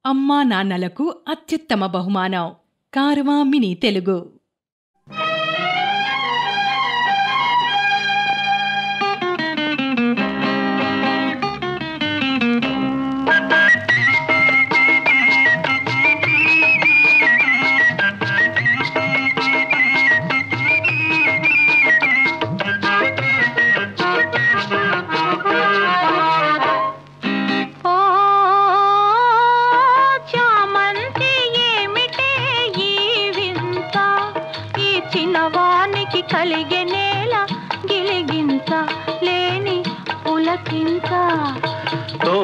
అమ్మా నాన్నలకు అత్యుత్తమ బహుమానం కారవా మినీ తెలుగు ఓ చామంతి ఏమిటే ఈ వింత ఈ చిన్నవానికి కలిగే నేల గిలిగింత లేని పులకింత ఓ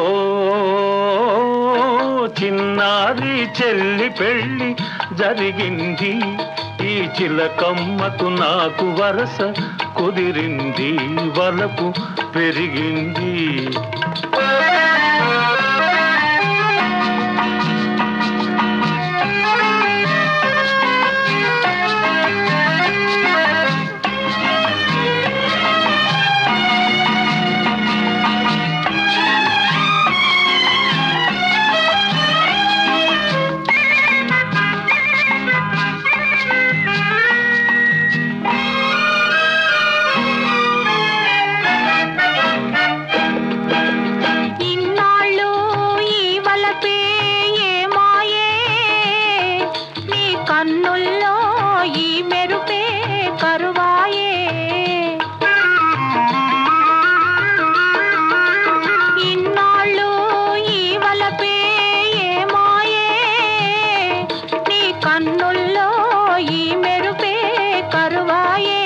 చిన్నారి చెల్లి పెళ్ళి జరిగింది ఈ చిలకమ్మకు నాకు వరస కుదిరింది వలపు పెరిగింది ఇన్నాళ్ళు ఈ వలపే ఏ మాయే నీ కన్నుల్లో ఈ మెరుపే కరువాయే ఇన్నాళ్ళు ఈ వలపే ఏ మాయే నీ కన్నుల్లో ఈ మెరుపే కరువాయే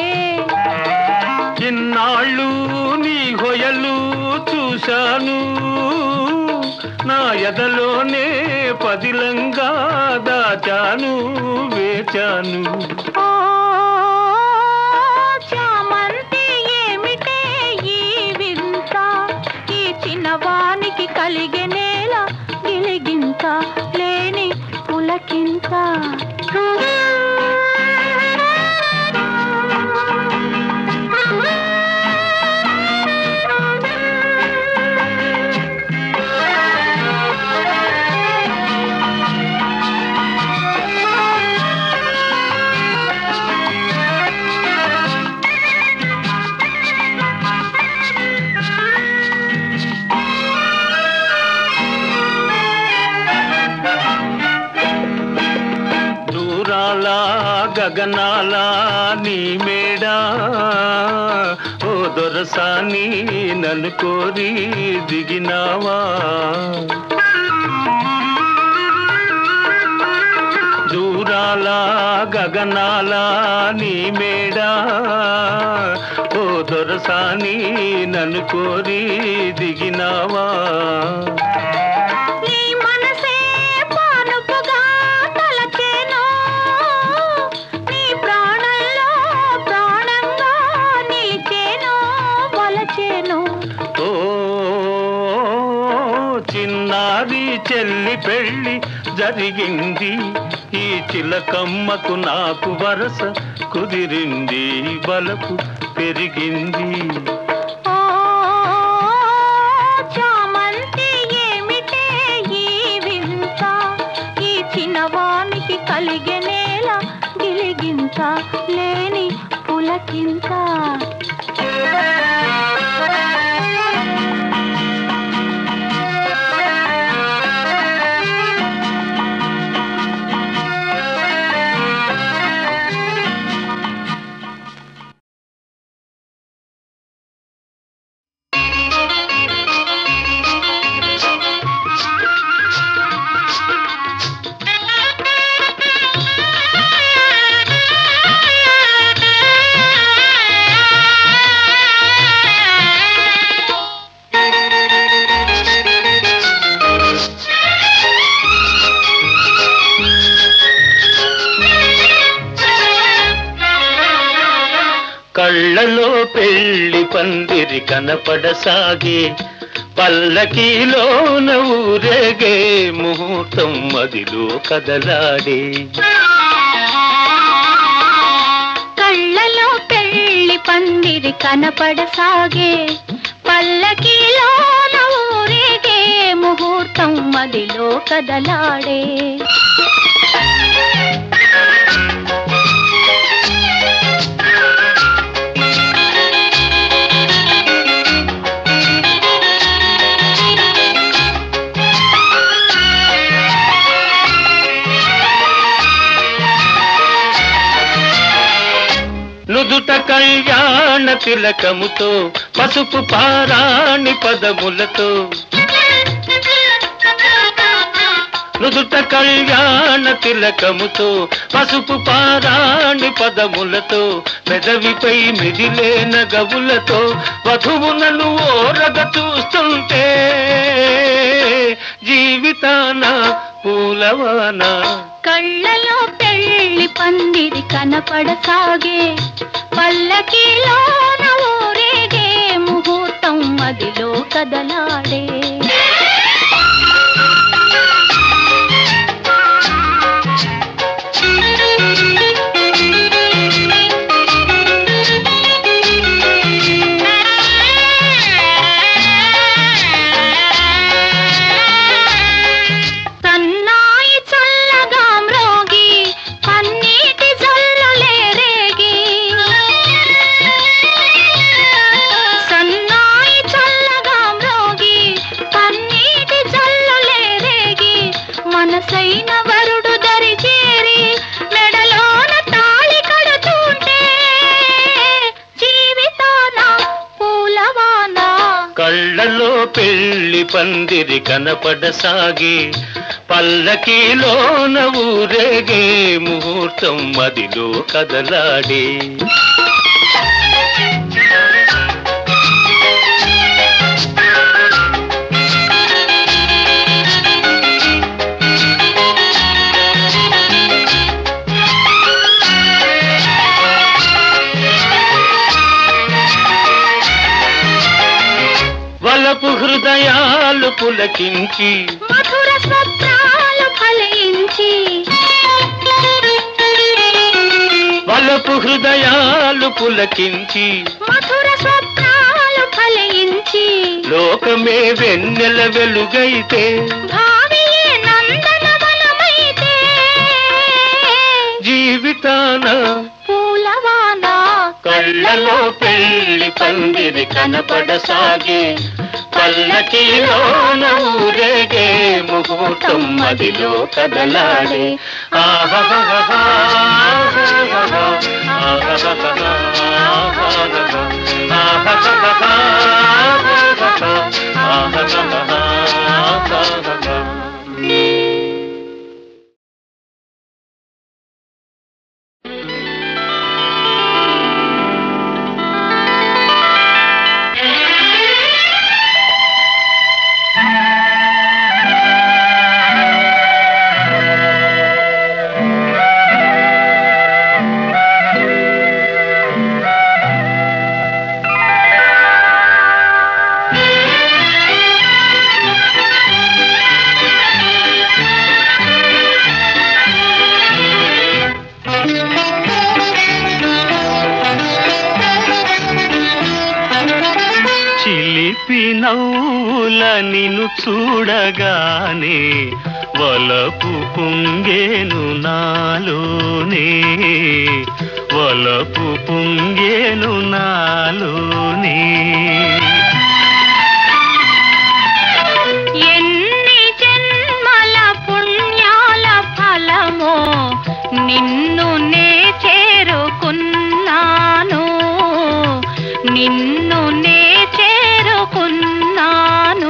ఇన్నాళ్ళు నీ హొయలు చూశాను నా ఎదలోనే పదిలంగా దాచాను వేచాను ఓ చామంతి ఏమిటే ఈ వింత ఈ చిన్నవానికి కలిగే నేల గిలిగింత లేని పులకింత దూరాల గగనాల నీ మేడా ఓ దొరసాని నన్ను కోరి దిగినావా దూరాల గగనాల నీ మేడా ఓ దొరసాని నన్ను కోరి దిగినావా నీ మనసే పానుపుగా తలచేను నీ ప్రాణంలో ప్రాణంగా నిలిచేను వలచేను ఓ చిన్నారి చెల్లి పెళ్ళి జరిగింది ఈ చిలకమ్మకు నాకు వరస కుదిరింది బలపు పెరిగింది ఓ చామంతి ఏమిటే ఈ వింత ఈ చిన్నవానికి కలిగే నేల గిలిగింత లేని పులకింత కళ్ళలో పెళ్లి పందిరి కనపడసాగే పల్లకీలోన ఊరేగే ముహూర్తం మదిలో కదలాడే కళ్ళలో పెళ్లి పందిరి కనపడసాగే పల్లకిలోన ఊరేగే ముహూర్తం మదిలో కదలాడే నుదుట కళ్యాణ తిలకముతో పసుపు పారాణి పదములతో నుదుట కళ్యాణ తిలకముతో పసుపు పారాణి పదములతో పెదవిపై మిదిలే నగవులతో వధువునను ఓరగ చూస్తుంటే జీవితాన పూలవానా కళ్ళలో పెళ్లి పందిరి కనపడసాగే పల్లకిలోన ఊరేగే ముహూర్తం మదిలో కదలాడే సన్నాయి చల్లగా మ్రోగి పన్నీటి జల్లులే రేగి సన్నాయి చల్లగా మ్రోగి పన్నీటి జల్లులే రేగి మనసైన వరుడు దరి చేరి మెడలోన తాళి కడుతుంటే జీవితాన పూలవాన కళ్ళలో పెళ్లి పందిరి కనపడసాగి పల్లకీలోన ఊరేగే ముహూర్తం మదిలో కదలాడే వలపు హృదయాలు పులకించి మధుర స్వప్నాలు ఫలించి వలపు హృదయాలు పులకించి మధుర స్వప్నాలు ఫలించి లోకమే వెన్నెల వెలుగైతే భావియే నందనవనమైతే జీవితాన పూలవాన కళ్ళలో పెళ్లి పందిరి కనపడసాగే పల్లకిలోన ఊరేగే ముహూర్తం మదిలో కదలాడే ఆహాహాహా, ఆహాహాహా, ఆహాహాహా, ఆహాహాహా, ఆహాహాహా, ఆహాహాహా. చిలిపి నవ్వుల నిన్ను చూడగానే వలపు పొంగేను నాలోనే వలపు పొంగేను నాలోనే ఎన్ని జన్మల పుణ్యాల ఫలమో నిన్ను నే చేరుకున్నాను నిన్ను నే చేరుకున్నాను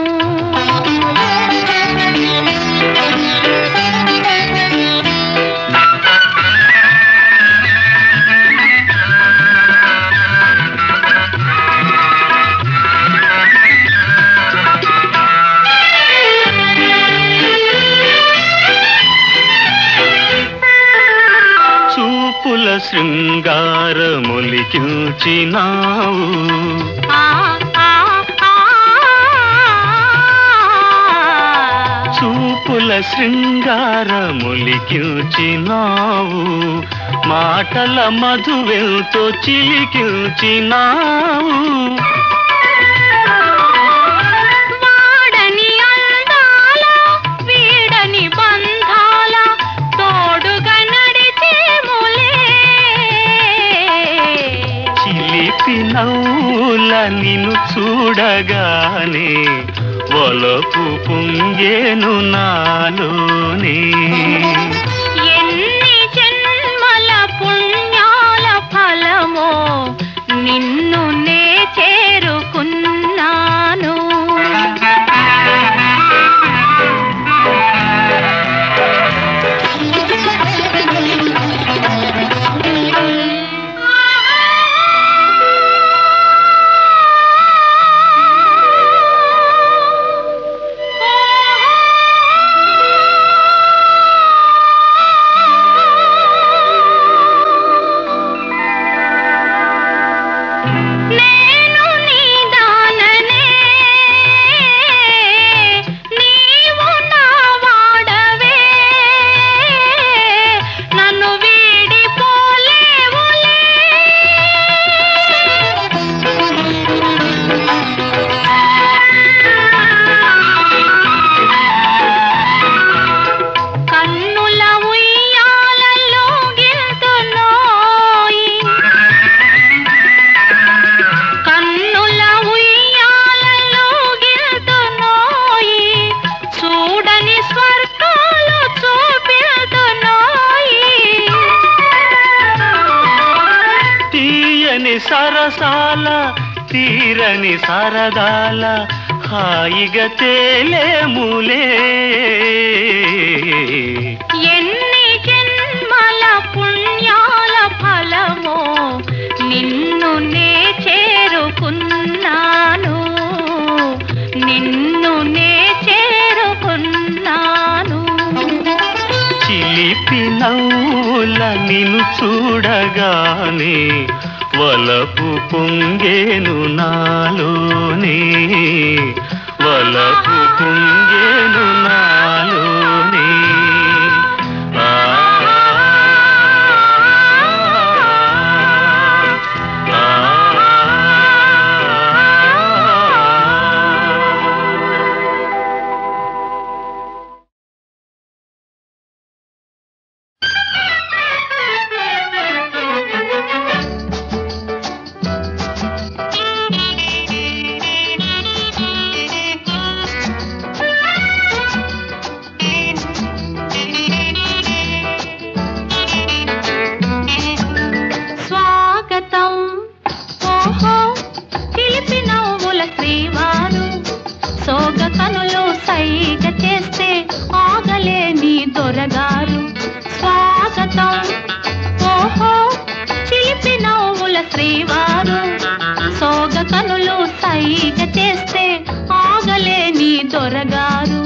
చూపుల శృంగారములికించినావు ఆ ఆ ఆ చూపుల శృంగారములికించినావు మాటల మధువెంతో చిలికించినావు వాడని అల్ల చూడగానే ఒలపు పొంగేను నాలోనే ఎన్ని జన్మల పుణ్యాల ఫలమో నిన్ను నే చేరుకున్నాను నేను నీ దాననే నీవు నా వాడవే నన్ను వీడిపోలేవులే కన్నుల ఉయ్యాలలో గిల్తున్నోయి కన్నుల ఉయ్యాలలో గిల్తున్నోయి చూడని స్వర్గాలు చూపిల్తున్నోయి తీయని సరసాల తీరని సరదాల హాయిగా తేలేములే ఎన్ని జన్మల పుణ్యాల ఫలమో నిన్ను నే చేరుకున్నాను నిన్ను నే చేరుకున్నాను చిలిపి నవ్వుల నిన్ను చూడగానే వలపు పొంగేను నాలోనే వలపు పొంగేను నాలోనే ఆ, ఆ, ఆ. స్వాగతం ఓహో చిలిపి నవ్వుల శ్రీవారు సోగ కనులు సైగ చేస్తే ఆగలేని దొరగారు స్వాగతం ఓహో చిలిపి నవ్వుల శ్రీవారు సోగ కనులు సైగ చేస్తే ఆగలేని దొరగారు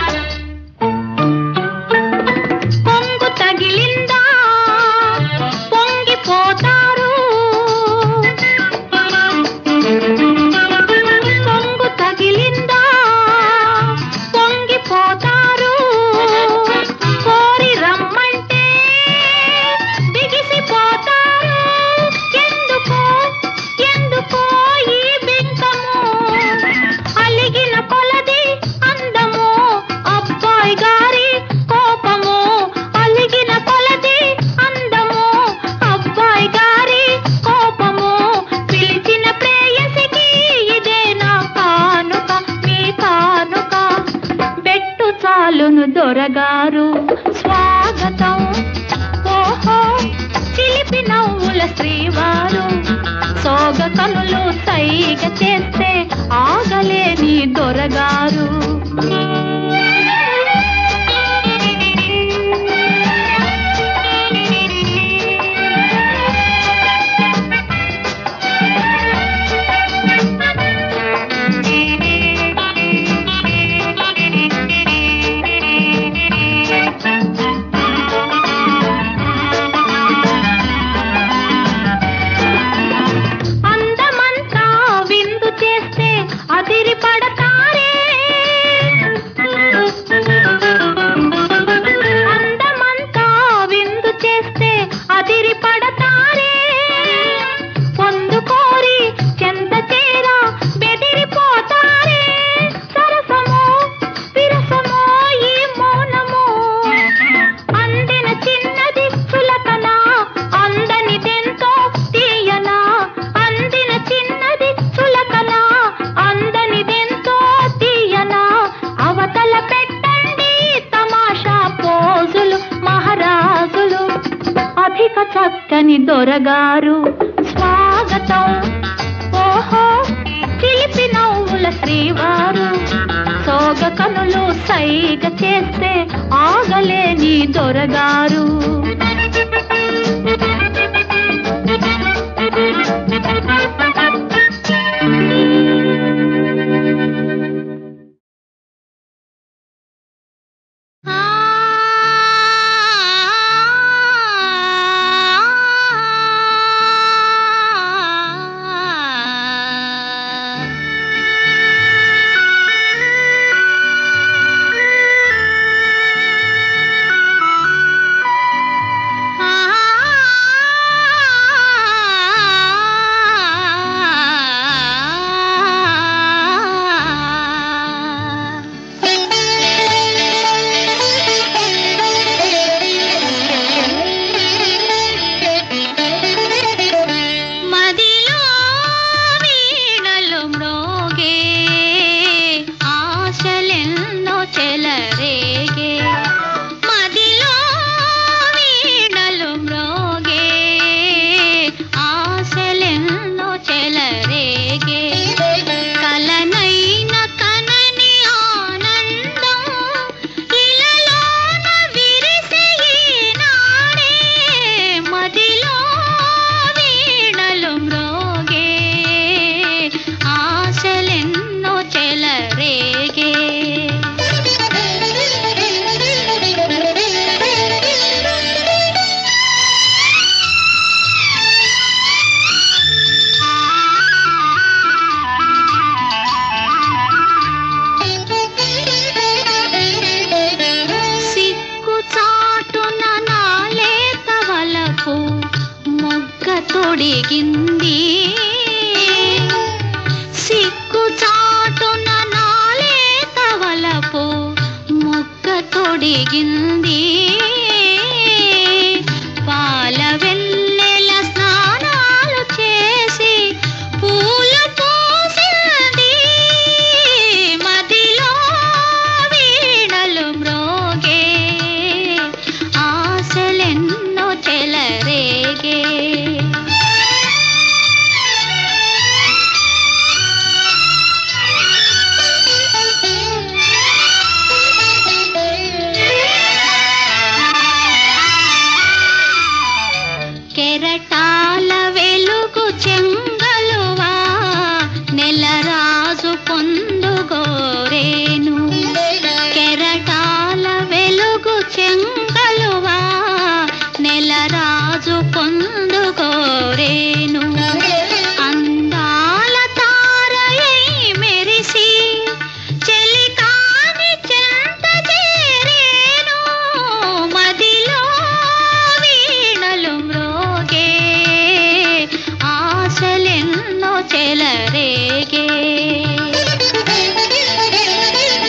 కొంగు తగిలిందా దొరగారు స్వాగతం ఓహో చిలిపి నవ్వుల శ్రీవారు సోగ కనులు సైగ చేస్తే ఆగలేని దొరగారు మదిలో వీణలు మ్రోగే ఆశలెన్నో చెలరేగే మదిలో వీణలు మ్రోగే ఆశలెన్నో చెలరేగే కలనైన కనని ఆనందం ఇలలోన విరిసే ఈనాడే మదిలో వీణలు మ్రోగే ఆశలెన్నో చెలరేగే సిక్కు చాటున నాలేత వలపు మొగ్గ తొడిగింది సిక్కు చాటున నాలేత వలపు మొగ్గ తొడిగింది పాల వెన్నెల స్నానాలు చేసి పూల పోసింది మదిలో వీణలు మ్రోగే ఆశలెన్నో చెలరేగే కెరటాల వెలుగు చెంగలువా నెలరాజు పొందుగోరేను కెరటాల వెలుగు చెంగలువా నెలరాజు పొందుగోరేను అందాల తారయై మెరిసి చెలికాని చెంత చేరేను మదిలో వీణలు మ్రోగే ఆశలెన్నో చెలరేగే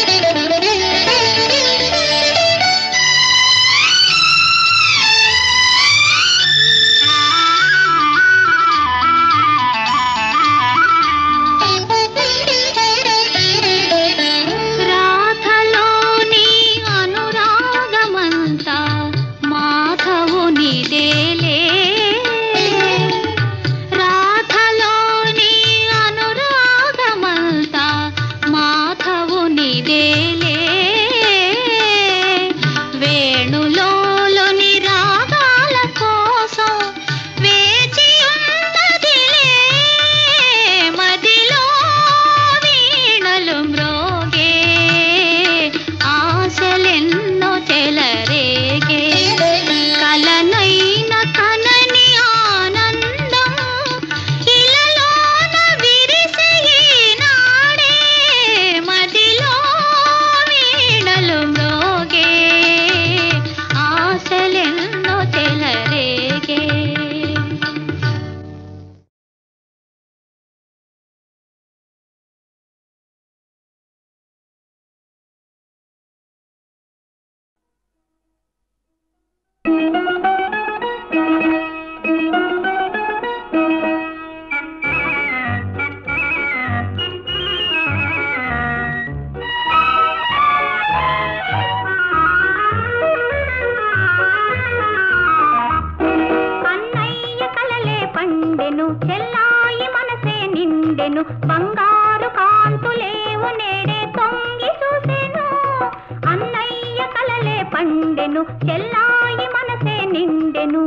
నేడే తొంగి చూసెను అన్నయ్య కలలే పండెను చెల్లాయి మనసే నిండెను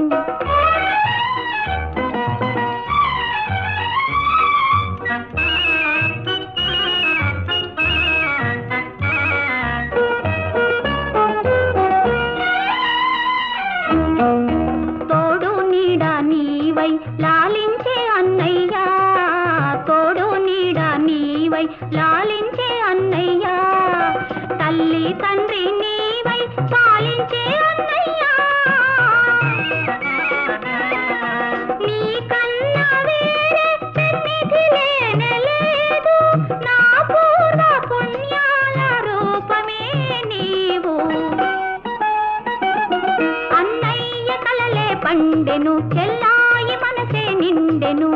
తోడు నీడ నీవై లాలించే అన్నయ్య తోడు నీడ నీవై లాలించే అన్నయ్య తల్లి తండ్రి నీవై పాలించే అన్నయ్య నీ కన్నా వేరే పెన్నిధి లేనేలేదు నా పూర్వ పుణ్యాల రూపమే నీవు అన్నయ్య కలలే పండెను చెల్లాయి మనసే నిండెను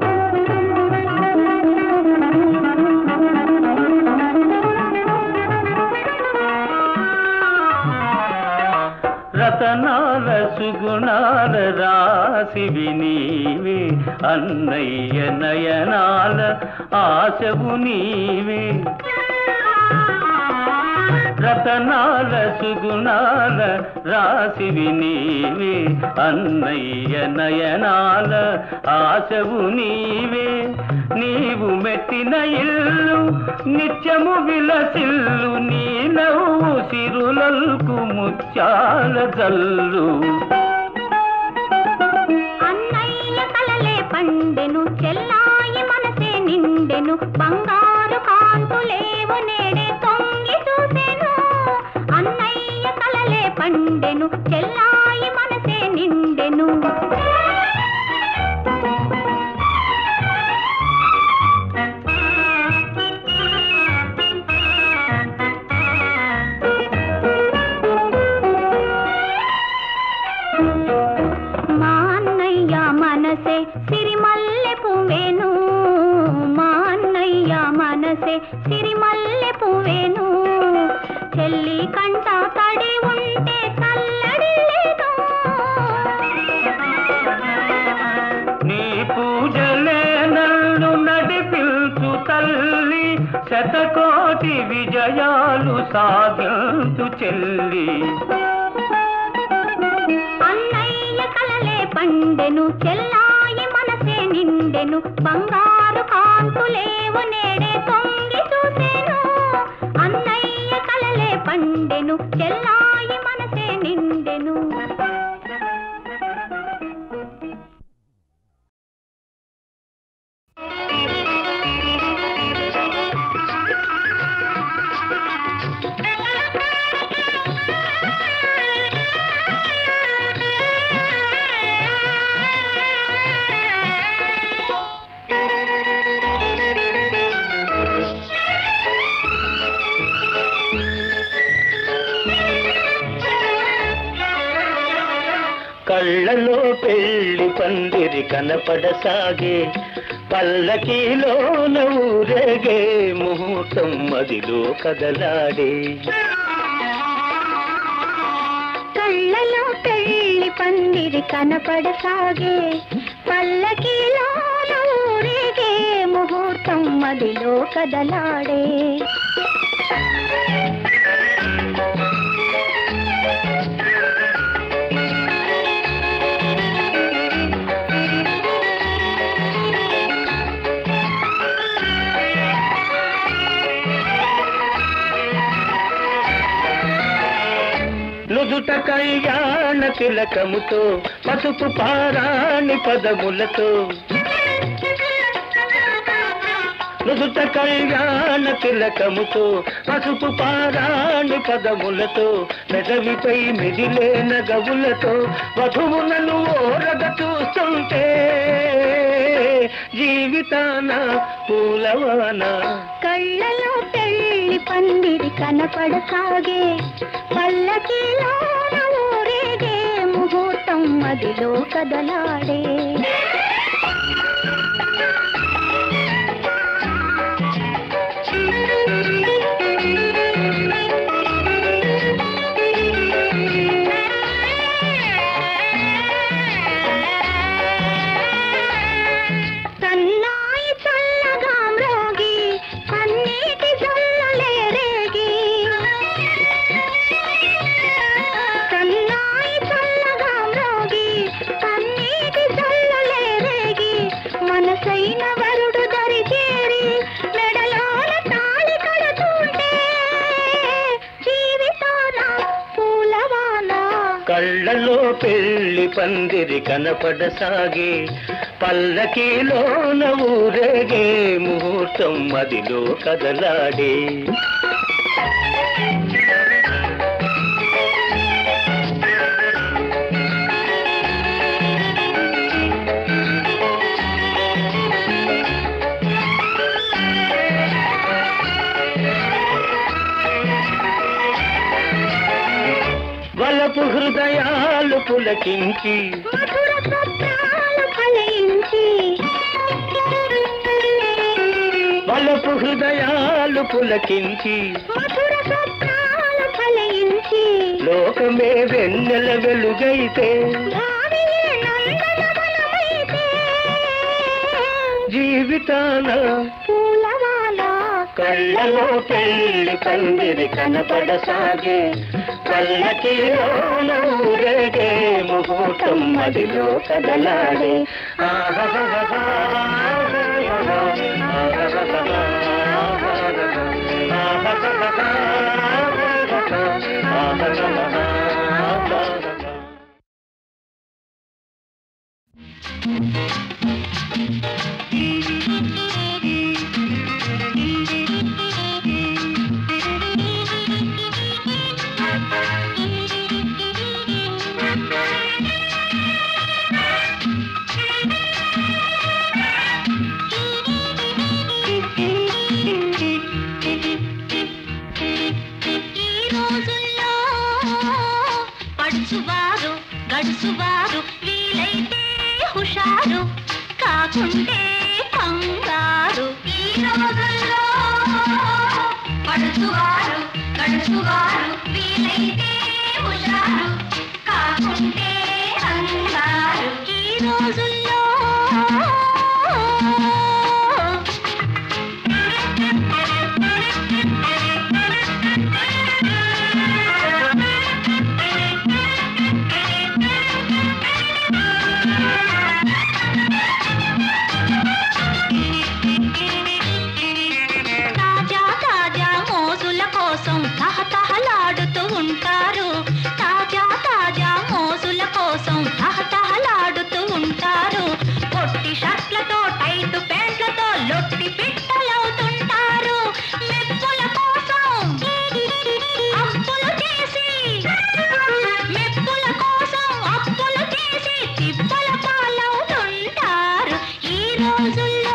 రతనాల సుగుణాల రాశివి నీవే అన్నయ్య నయనాల ఆశవు నీవే రతనాల సుగుణాల రాశివి నీవే అన్నయ్య నయనాల ఆశవు నీవే నీవు మెట్టిన ఇల్లు నిత్యము విలసిల్లు నీ నవ్వు సిరులకు ముత్యాల జల్లు అన్నయ్య కలలే పండెను చెల్లాయి మనసే నిండెను బంగారు కాంతులేవు నేడే తొంగి చూసెను అన్నయ్య కలలే పండెను చెల్లాయి మనసే నిండెను మా అన్నయ్య మనసే సిరిమల్లె పువ్వేను మా అన్నయ్య మనసే సిరిమల్లె పువ్వేను చెల్లి కంట తడి ఉంటే కల్లడి లేదు నీ పూజలే నన్ను నడిపించు తల్లి శతకోటి విజయాలు సాధించు చెల్లి అన్నయ్య కలలే పండెను చెల్లాయి మనసే నిండెను బంగారు కాంతులేవు నేడే తొంగి చూసెను అన్నయ్య కలలే పండెను చెల్లాయి మనసే నిండెను కళ్ళలో పెళ్లి పందిరి కనపడసాగే పల్లకీలోన ఊరేగే ముహూర్తం మదిలో కదలాడే కళ్ళలో పెళ్లి పందిరి కనపడసాగే పల్లకిలో ఊరేగే ముహూర్తం మదిలో కదలాడే నుదుట కళ్యాణ తిలకముతో పసుపు పారాణి పదములతో నుదుట కళ్యాణ తిలకముతో పసుపు పారాణి పదములతో మెదవిపై మిదిలే నగవులతో వధువులను ఓరగ చూస్తుంటే జీవితాన పూలవాన కళ్ళలో పెళ్లి పందిరి కనపడసాగే పల్లకిలో ఊరేగే ముహూర్తం మదిలో కదలాడే సన్నాయి చల్లగా మ్రోగి పన్నీటి జల్ల పందిరి కనపడసాగే పల్లకీలోన ఊరేగే ముహూర్తం మదిలో కదలాడే వలపు హృదయాలు పులకించి మధుర స్వప్నాలు ఫలించి వలపు హృదయాలు పులకించి మధుర స్వప్నాలు ఫలించి లోకమే వెన్నెల వెలుగైతే భావియే నందనవనమైతే జీవితాన పూలవాల కళ్ళలో పెళ్లి పందిరి కనపడసాగే పల్లకిలోన ఊరేగే ముహూర్తం మదిలో కదలాడే ఆహాహాహా, ఆహాహాహా. ఈ రోజుల్లో పడుచువారు గడుచువారు వీలైతే హుషారు కాకుంటే కంగారు ఈ రోజుల్లో పడుచువారు గడుచువారు వీలైతే హుషారు కాకుంటే కంగారు ఈ రోజుల్లో తాజా తాజా మోజుల కోసం తహతహలాడుతూ ఉంటారు తాజా తాజా మోజుల కోసం తహతహలాడుతూ ఉంటారు పొట్టి షర్ట్లతో టైట్ ప్యాంట్లతో లొట్టి పిట్టలవుతుంటారు మెప్పుల కోసం అప్పులు చేసి మెప్పుల కోసం అప్పులు చేసి తిప్పల పాలవుతుంటారు ఈ రోజుల్లో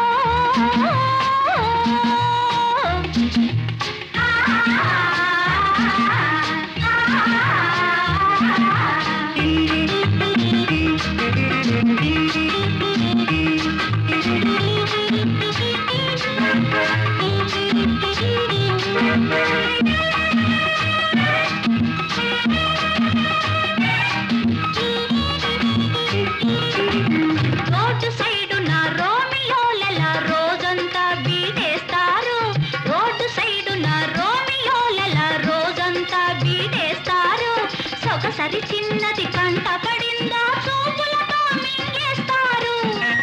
రోడ్డు సైడు నా రోమియోల రోజంతా బీడేస్తారు రోడ్డు సైడు నా రోమియోల రోజంతా బీడేస్తారు సొగసరి చిన్నది కంట పడిందా చూపులతో మింగేస్తారు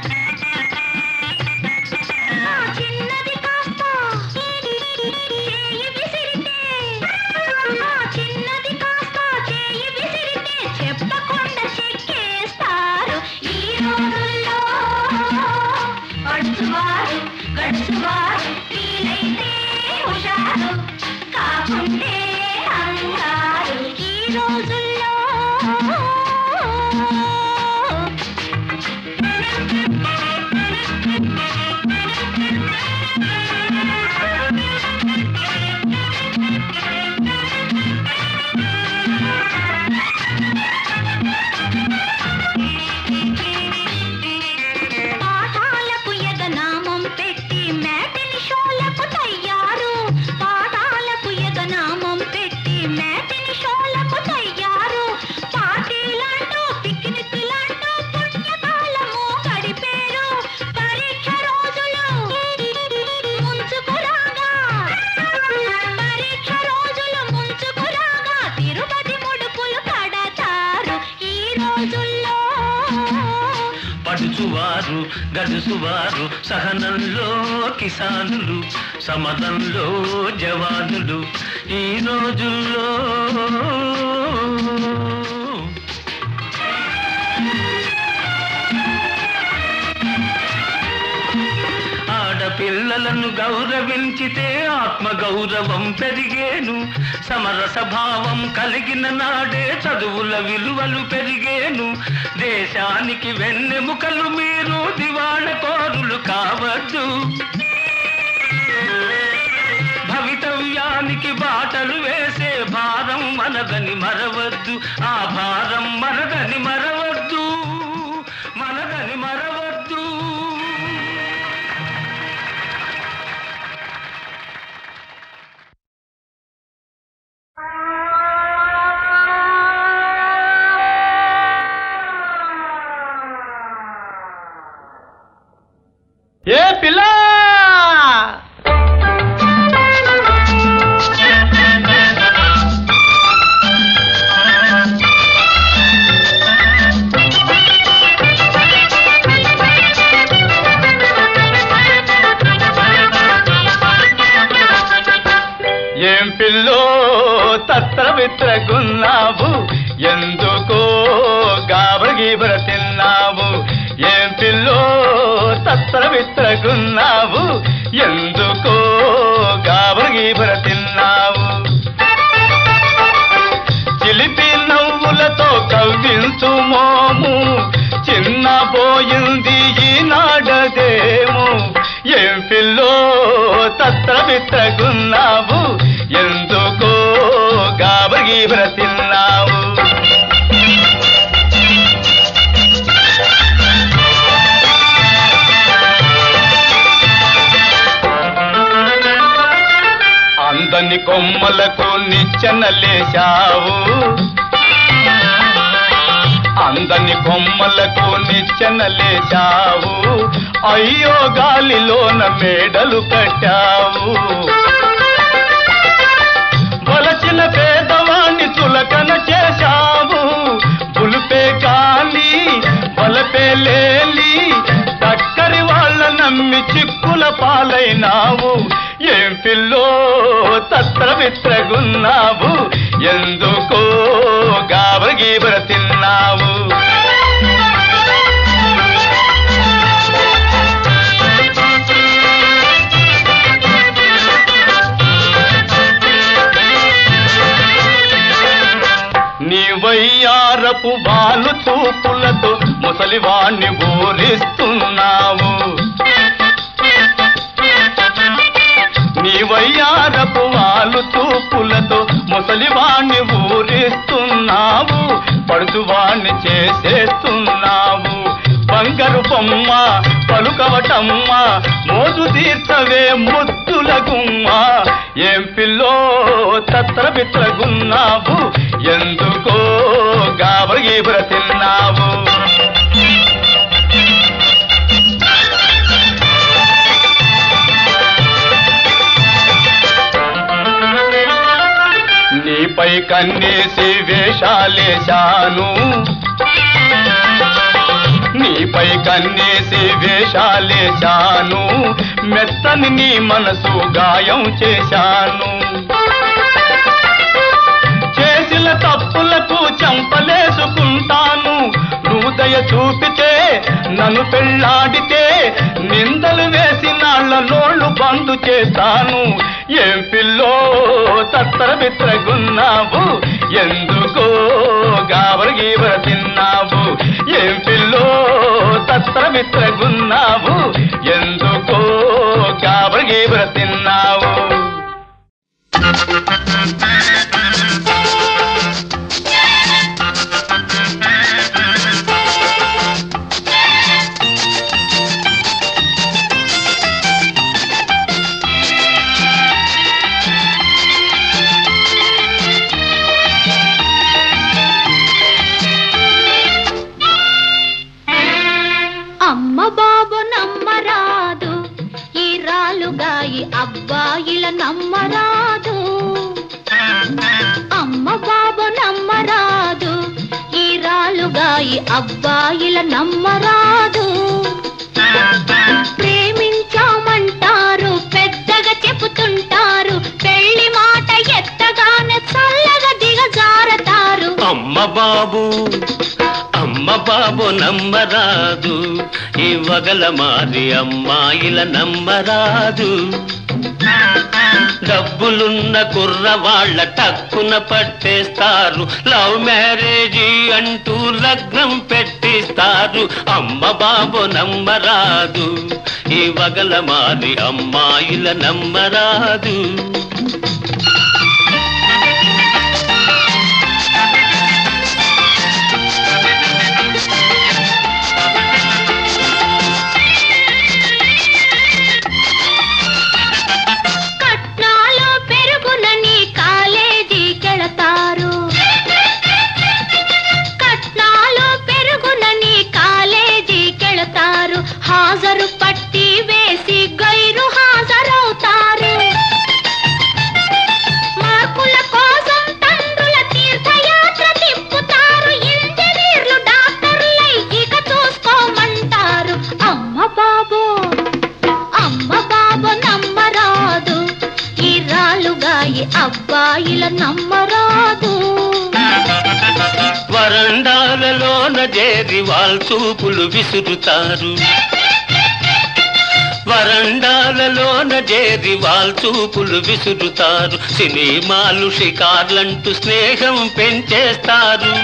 ఆ చిన్నది కాస్త చేయి విసిరితే ఆ చిన్నది కాస్త చేయి విసిరితే చెప్పకుండా చెక్కేస్తారు ఈ రోజుల్లో పడుచువారు గడుచువారు వీలైతే హుషారు కాకుంటే అంగారు ఈ రోజుల్లో పాఠాలకు ఎగనామం పెట్టి మేటిని షోలకు తయ్యారు పాఠాలకు ఎగనామం పెట్టి మేటిని షోలకు తయ్యారు పార్టీలంటూ పిక్నిక్లంటూ పుణ్యకాలము గడిపేరు పరీక్ష రోజులు ముంచుకురాగా పరీక్ష రోజులు ముంచుకురాగా తిరుపతి ముడుపులు కడతారు ఈ రోజుల్లో పడుచువారు గడుసువారు సహనంలో కిసానులు సమదంలో జవానులు ఈ రోజుల్లో గౌరవించితే ఆత్మ గౌరవం పెరిగేను సమరస భావం కలిగిన నాడే చదువుల విలువలు పెరిగేను దేశానికి వెన్నెముకలు మీరు దివాళ కోరులు కావద్దు భవితవ్యానికి బాటలు వేసే భారం మనదని మరవద్దు ఆ భారం మనదని మరవద్దు మనదని మరవద్దు ఏ పిల్ల ఏం పిల్లో తత్ర విత్రగున్నావు ఎందుకో గాబర గీబర తిన్నావు ఏం పిల్లో తత్ర విత్రగున్నావు ఎందుకో గాబర గీబర తిన్నావు చిలిపి నవ్వులతో కవ్వించు మోము చిన్నబోయింది ఈనాడదేమో ఏం పిల్లో తత్ర విత్రగున్నావు ఎందుకో గాబరగీబర తిన్నావు అందని కొమ్మలకు నిచ్చెనలేశావు అందని కొమ్మలకు నిచ్చెనలేశావు అయ్యో గాలిలోన మేడలు కట్టావు వలచిన పేదవాణ్ణి చులకన చేశావు పులుపే గాలి వలపే లేలి చక్కరి వాళ్ళ నమ్మి చిక్కుల పాలైనావు ఏం పిల్లో తత్ర విత్రగున్నావు ఎందుకో గాబర గీబర తిన్నావు నీ వయ్యారపు బాలు చూపులతో ముసలివాణ్ణి ఊరిస్తున్నావు నీ వయ్యారపు వాళ్ళు చూపులతో ముసలివాణ్ణి ఊరిస్తున్నావు పడుచువాణ్ణి చేసేస్తున్నావు బంగారు బొమ్మ పలుకవటమ్మ మోజు తీర్చవే ముద్దుల గుమ్మ ఏం పిల్లో తత్ర బిత్రగున్నావు ఎందుకో గాబర గీబర తిన్నావు నీపై కన్నేసి వేషాలేశాను నీపై కన్నేసి వేషాలేశాను మెత్తని నీ మనసు గాయం చేశాను చేసిన తప్పులకు చంపలేసుకుంటాను నువ్వు దయ చూపితే నన్ను పెళ్ళాడితే నిందలు వేసి నాళ్ళ నోళ్ళు బందు చేస్తాను ఏం పిల్లో తత్తర బిత్రగున్నావు ఎందుకో గాబర గీబర తిన్నావు ఏం పిల్లో తత్తర బిత్రగున్నావు ఎందుకో గాబర గీబర తిన్నావు అమ్మ బాబు నమ్మరాదు ఈ రాలుగాయి అబ్బాయిల నమ్మరాదు అమ్మ బాబు నమ్మరాదు ఈ రాలుగాయి అబ్బాయిల నమ్మరాదు ప్రేమించామంటారు పెద్దగా చెబుతుంటారు పెళ్లి మాట ఎత్తగానే చల్లగా దిగజారతారు అమ్మ బాబు అమ్మ బాబు నమ్మరాదు ఈ వగల మారి అమ్మాయిల నమ్మరాదు డబ్బులున్న కుర్రవాళ్ళ టక్కున పట్టేస్తారు లవ్ మ్యారేజీ అంటూ లగ్నం పెట్టిస్తారు అమ్మ బాబు నమ్మరాదు ఈ వగల మారి అమ్మాయిల నమ్మరాదు కట్నాలు పెరుగునని కాలేజీకెళతారు కట్నాలు పెరుగునని కాలేజీకెళతారు హాజరు పట్టి వేసి గైరు హాజరవుతారు మార్కుల కోసం తండ్రుల తీర్థయాత్ర తిప్పుతారు ఇంజనీర్లు డాక్టర్లై ఇక చూసుకోమంటారు అమ్మ బాబు అమ్మ బాబు నమ్మరాదు ఈ రాలుగాయి అబ్బాయిల నమ్మరాదు వరండాలలోన చేరి వాల్చూపులు విసురుతారు వరండాలలోన చేరి వాల్చూపులు విసురుతారు సినిమాలు షికార్లంటూ స్నేహం పెంచేస్తారు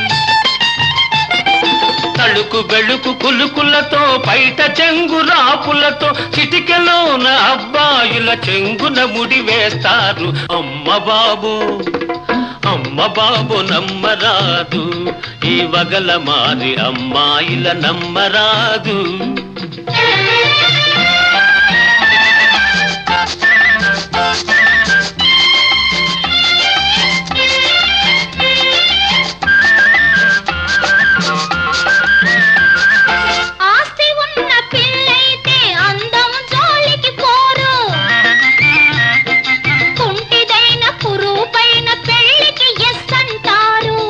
తళుకు బెళుకు కులుకులతో బయట చెంగు రాపులతో చిటికెలోన అబ్బాయిల చెంగున ముడి వేస్తారు అమ్మ బాబు అమ్మ బాబు నమ్మరాదు ఈ వగల మారి అమ్మాయిల నమ్మరాదు ఆస్తి ఉన్న పిల్లైతే అందం జోలికి పోరు కుంటిదైన కురూపైన పెళ్లికి ఎస్ అంటారు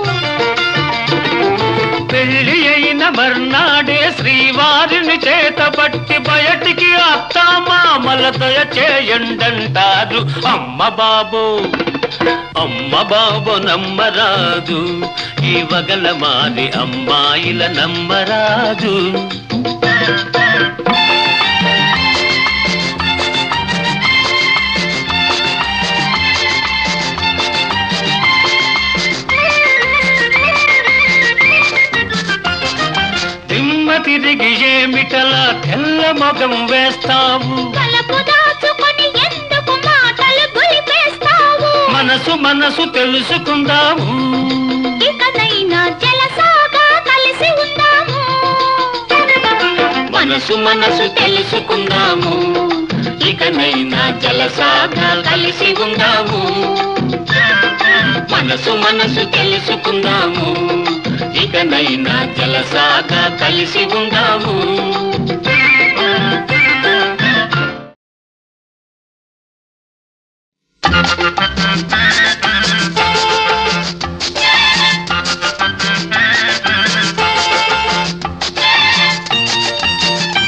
పెళ్లి అయిన మర్నాడే శ్రీవారిని చేతబట్టి బయటికి అత్తామామల దయ చేయండంటారు అమ్మ బాబు అమ్మ బాబు నమ్మరాదు ఈ వగల మారి అమ్మాయిల నమ్మరాదు దిమ్మ తిరిగి ఏమిటలా తెల్ల మొగం వేస్తావు తలపు దాచుకొని ఎందుకు మాటలు గులిపేస్తావు మనసు మనసు తెలుసుకుందాము ఇకనైనా జలసాగా కలిసి ఉందాము మనసు మనసు తెలుసుకుందాము ఇకనైనా జలసాగా కలిసి ఉందాము మనసు మనసు తెలుసుకుందాము ఇకనైనా జలసాగా కలిసి ఉందాము ఆ